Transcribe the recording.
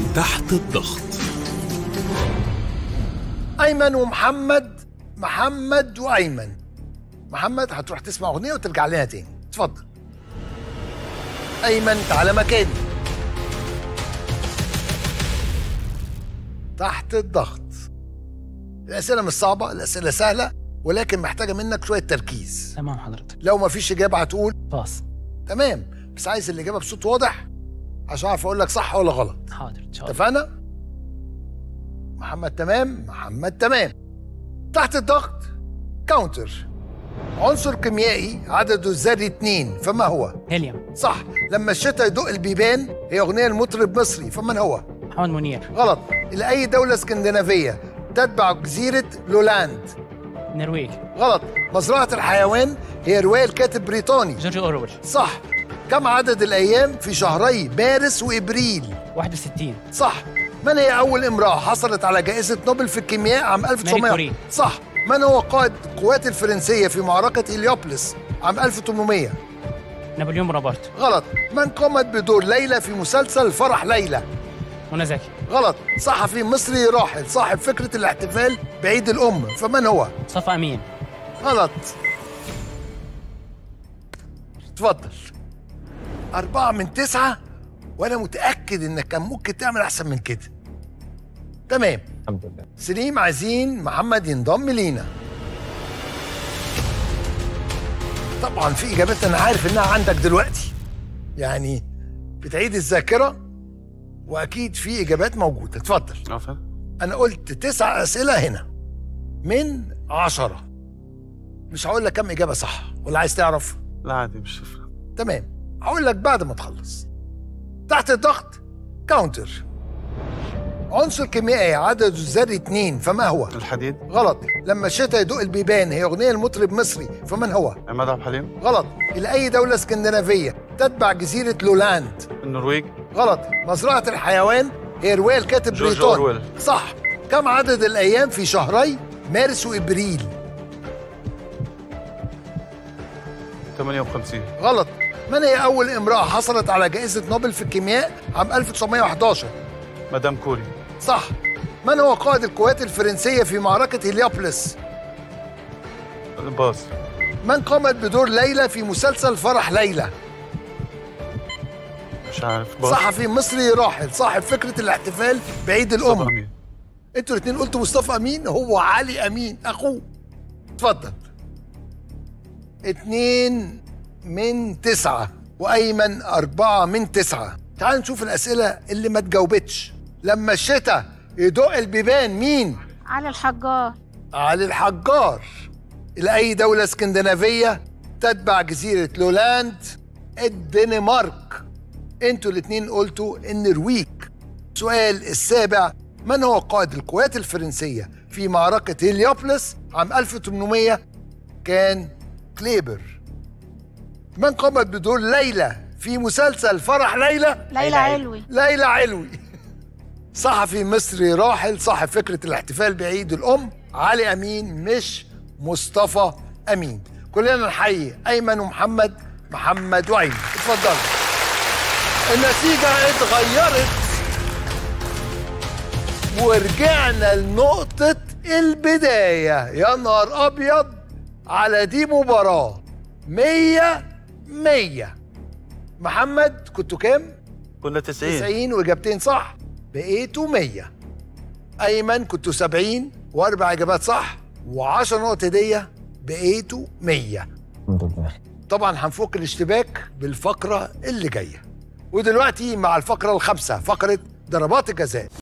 تحت الضغط ايمن ومحمد محمد وايمن محمد هتروح تسمع اغنيه وترجع لنا تاني اتفضل ايمن تعالى مكاني تحت الضغط الاسئله مش صعبه الاسئله سهله ولكن محتاجه منك شويه تركيز تمام حضرتك لو ما فيش اجابه هتقول باص تمام بس عايز الاجابه بصوت واضح عشان اعرف اقول لك صح ولا غلط حاضر ان شاء الله اتفقنا محمد تمام محمد تمام تحت الضغط كاونتر عنصر كيميائي عدده الذري اتنين فما هو هيليوم صح لما الشتاء يدق البيبان هي اغنيه لمطرب مصري فمن هو محمد منير غلط الى اي دوله اسكندنافيه تتبع جزيره لولاند نرويج غلط مزرعه الحيوان هي روايه الكاتب بريطاني جورج اورويل صح كم عدد الايام في شهري مارس وابريل 61 صح من هي أول امرأة حصلت على جائزة نوبل في الكيمياء عام 1900 كوري. صح من هو قائد القوات الفرنسية في معركة هليوبلس عام 1800 نابليون بونابرت غلط من قامت بدور ليلى في مسلسل فرح ليلى منى زكي غلط صحفي مصري راحل صاحب فكرة الاحتفال بعيد الأم فمن هو صفا امين غلط اتفضل أربعة من تسعة وأنا متأكد إنك كان ممكن تعمل أحسن من كده تمام الحمد لله سليم عايزين محمد ينضم لينا طبعا في اجابات انا عارف انها عندك دلوقتي يعني بتعيد الذاكره واكيد في اجابات موجوده اتفضل عفوا انا قلت تسع اسئله هنا من عشرة مش هقول لك كم اجابه صح ولا عايز تعرف لا عادي مش تفرق تمام هقول لك بعد ما تخلص تحت الضغط كاونتر عنصر كيميائي عدده الذري اتنين فما هو الحديد غلط لما الشتاء يدق البيبان هي أغنية المطرب مصري فمن هو عماد عبد الحليم غلط إلى أي دولة اسكندنافية تتبع جزيرة لولاند النرويج غلط مزرعة الحيوان هي رواية الكاتب جورج بريطاني أورويل. صح كم عدد الأيام في شهري مارس وإبريل 58 غلط من هي أول امرأة حصلت على جائزة نوبل في الكيمياء عام 1911 مدام كوري صح من هو قائد القوات الفرنسية في معركة هليوبلس الباص من قامت بدور ليلى في مسلسل فرح ليلى مش عارف باص صحفي مصري راحل صاحب فكرة الاحتفال بعيد مصطفى الأم أمين. انتوا الاثنين قلتوا مصطفى أمين هو علي أمين أخوه اتفضل اتنين من تسعة وأيمن أربعة من تسعة تعال نشوف الأسئلة اللي ما تجاوبتش لما الشتاء يدق البيبان مين؟ علي الحجار علي الحجار إلى أي دولة اسكندنافية تتبع جزيرة لولاند الدنمارك انتوا الاتنين قلتوا النرويج سؤال السابع من هو قائد القوات الفرنسية في معركة هليوبلس عام 1800 كان كليبر من قامت بدور ليلى في مسلسل فرح ليلى ليلى علوي ليلى علوي صحفي مصري راحل صاحب فكرة الاحتفال بعيد الأم علي أمين مش مصطفى أمين كلنا نحيي أيمن ومحمد محمد وأيمن اتفضلوا النتيجة اتغيرت ورجعنا لنقطة البداية يا نهار أبيض على دي مباراة مية مية محمد كنتوا كام؟ كنا 90 90 واجابتين صح بقيتوا 100 ايمن كنتوا 70 واربع اجابات صح و10 نقط هديه بقيتوا 100 الحمد لله طبعا هنفك الاشتباك بالفقره اللي جايه ودلوقتي مع الفقره الخامسه فقره ضربات الجزاء